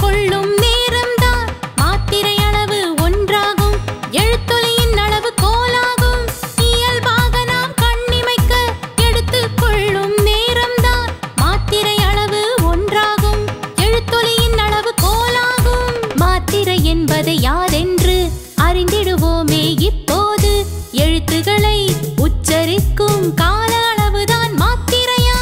கொள்ளும் நேரம்தான் மாத்திரை அளவு ஒன்றாகும் எழுத்தொலியின் அளவு கோலாகும் இயல்பாக நாம் கண்ணிமைக்க எடுத்துக் கொள்ளும் நேரம்தான் மாத்திரை அளவு ஒன்றாகும் எழுத்தொலியின் அளவு கோலாகும் மாத்திரை என்பதை யாரென்று அறிந்திடுவோமே இப்போது எழுத்துக்களை உச்சரிக்கும் கால அளவுதான் மாத்திரையா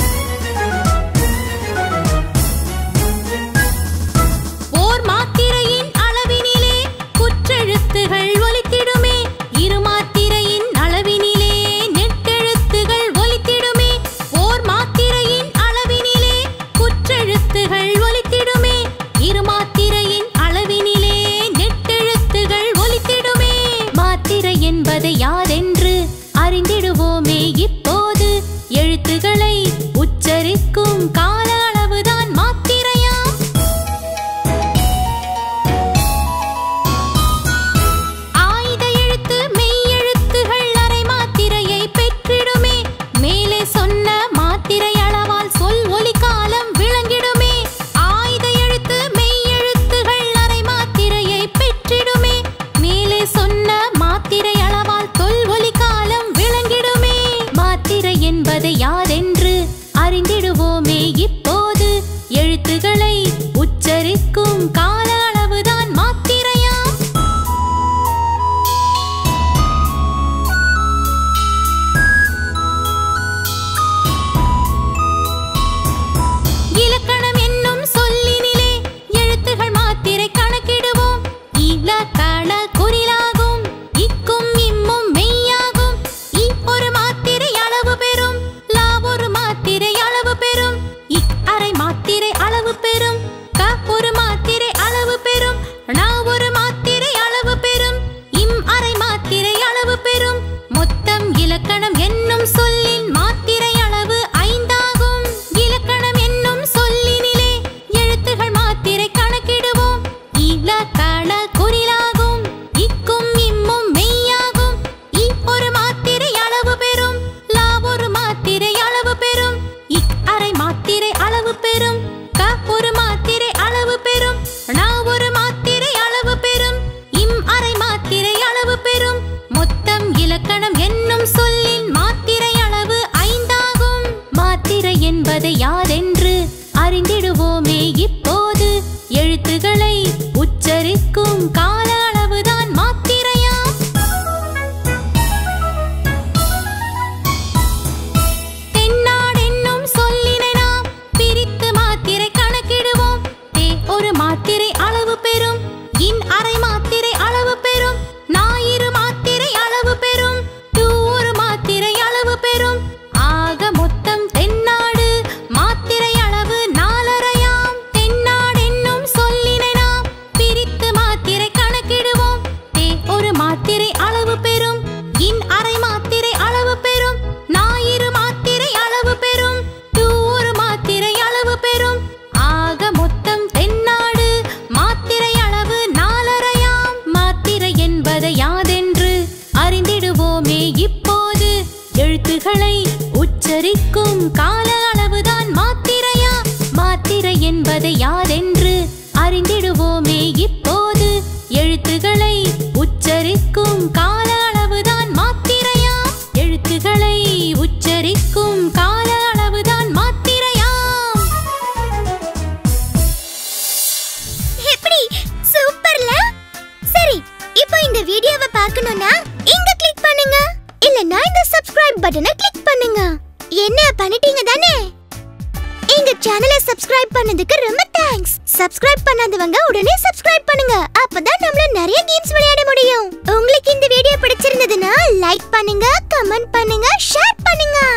ஓர் மாத்திரையின் அளவினிலே குற்றெழுத்துகள் ஒலித்திடுமே இரு மாத்திரையின் அளவினிலே நெட்டெழுத்துகள் ஒலித்திடுமே ஓர் மாத்திரையின் அளவினிலே குற்றெழுத்துகள் ஒலித்திடுமே இரு மாத்திரையின் அளவினிலே நெட்டெழுத்துகள் ஒலித்திடுமே மாத்திரை என்பதை யாரென்று அறிந்திடுவோமே இப்போது எழுத்துக்களை உச்சரிக்கும் கால அளவுதான் மாத்திரையா ஆயுத எழுத்து மெய் எழுத்துகள் அரை மாத்திரையை பெற்றிடுமே மேலே சொன்ன மாத்திரை அளவால் சொல் ஒலி காலம் விளங்கிடுமே ஆயுத எழுத்து மெய் எழுத்துகள் அரை மாத்திரையை பெற்றிடுமே மேலே சொன்ன மாத்திரை அளவால் சொல் ஒலி காலம் விளங்கிடுமே மாத்திரை என்பதை யாரென்று அறிந்திடுவோமே இப்போது எழுத்துக்களை உச்சரிக்கும் கால அளவுதான் மாத்திரையா இலக்கணம் என்னும் சொல்லினிலே எழுத்துகள் மாத்திரை கணக்கிடுவோம் இலக்கண குறிலாகும் இக்கும் இம்மும் மெய்யாகும் இ ஒரு மாத்திரை அளவு பெறும் லா ஒரு மாத்திரை அளவு பெறும் இக் அரை மாத்திரை அளவு பெறும் க ஒரு மாத்திரை அளவு பெறும் ண ஒரு மாத்திரை அளவு பெறும் இம் அரை மாத்திரை அளவு பெறும் மொத்தம் இலக்கணம் என்னும் சொல்லின் மாத்திரை அளவு ஐந்தாகும் இலக்கணம் என்னும் சொல்லினிலே எழுத்துகள் மாத்திரை கணக்கிடுவோம் இலக்கண குறிலாகும் இக்கும் இம்மும் மெய்யாகும் இ ஒரு மாத்திரை அளவு பெறும் லா ஒரு மாத்திரை அளவு பெறும் இக் அரை மாத்திரை அளவு பெறும் க ஒரு மாத்திரை அளவு பெறும் ண ஒரு மாத்திரை அளவு பெறும் இம் அரை மாத்திரை அளவு பெறும் மொத்தம் இலக்கணம் என்னும் சொல்லின் மாத்திரை அளவு ஐந்தாகும் மாத்திரை என்பதை யாரென்று அறிந்திடுவோமே இப்போது எழுத்துக்களை உச்சரிக்கும் கால அளவுதான் மாத்திரையா தென்னாடென்னும் சொல்லினை நாம் பிரித்து மாத்திரை கணக்கிடுவோம் தே ஒரு மாத்திரை அளவு பெறும் இன் அரை மாத்திரை அளவு பெறும் ஞாயிறு மாத்திரை அளவு பெறும் டூ ஒரு மாத்திரை அளவு பெறும் ஆக மொத்தம் தென்னாடு மாத்திரை அளவு நாலரையாம் தென்னாடென்னும் சொல்லினை நாம் பிரித்து மாத்திரை கணக்கிடுவோம் தே ஒரு மாத்திரை அளவு பெறும் இன் அரை மாத்திரை அளவு பெறும் ஞாயிறு மாத்திரை அளவு பெறும் டூ ஒரு மாத்திரை அளவு பெறும் ஆக மொத்தம் தென்னாடு மாத்திரை அளவு நாலரையாம் மாத்திரை என்பதை யாதென்று அறிந்திடுவோமே இப்போது எழுத்துக்களை உச்சரிக்கும் கால அளவுதான் மாத்திரையா மாத்திரை என்பதை யாதென்று அறிந்திடுவோமே இப்போது எழுத்துக்களை உச்சரிக்கும் கால அளவுதான் மாத்திரையா எழுத்துக்களை உச்சரிக்கும் கால அளவுதான் மாத்திரையா எப்படி சூப்பர்ல சரி இப்போ இந்த வீடியோவை பார்க்கணும்னா இங்க கிளிக் பண்ணுங்க இல்லனா இந்த சப்ஸ்கிரைப் பட்டனை கிளிக் பண்ணுங்க என்ன பண்ணிட்டீங்க தானே எங்க சேனலை சப்ஸ்கிரைப் பண்ணதுக்கு ரொம்ப தேங்க்ஸ் சப்ஸ்கிரைப் பண்ணாதவங்க உடனே சப்ஸ்கிரைப் பண்ணுங்க அப்பதான் நம்மள நிறைய கேம்ஸ் விளையாட முடியும் உங்களுக்கு இந்த வீடியோ பிடிச்சிருந்ததுன்னா லைக் பண்ணுங்க கமெண்ட் பண்ணுங்க ஷேர் பண்ணுங்க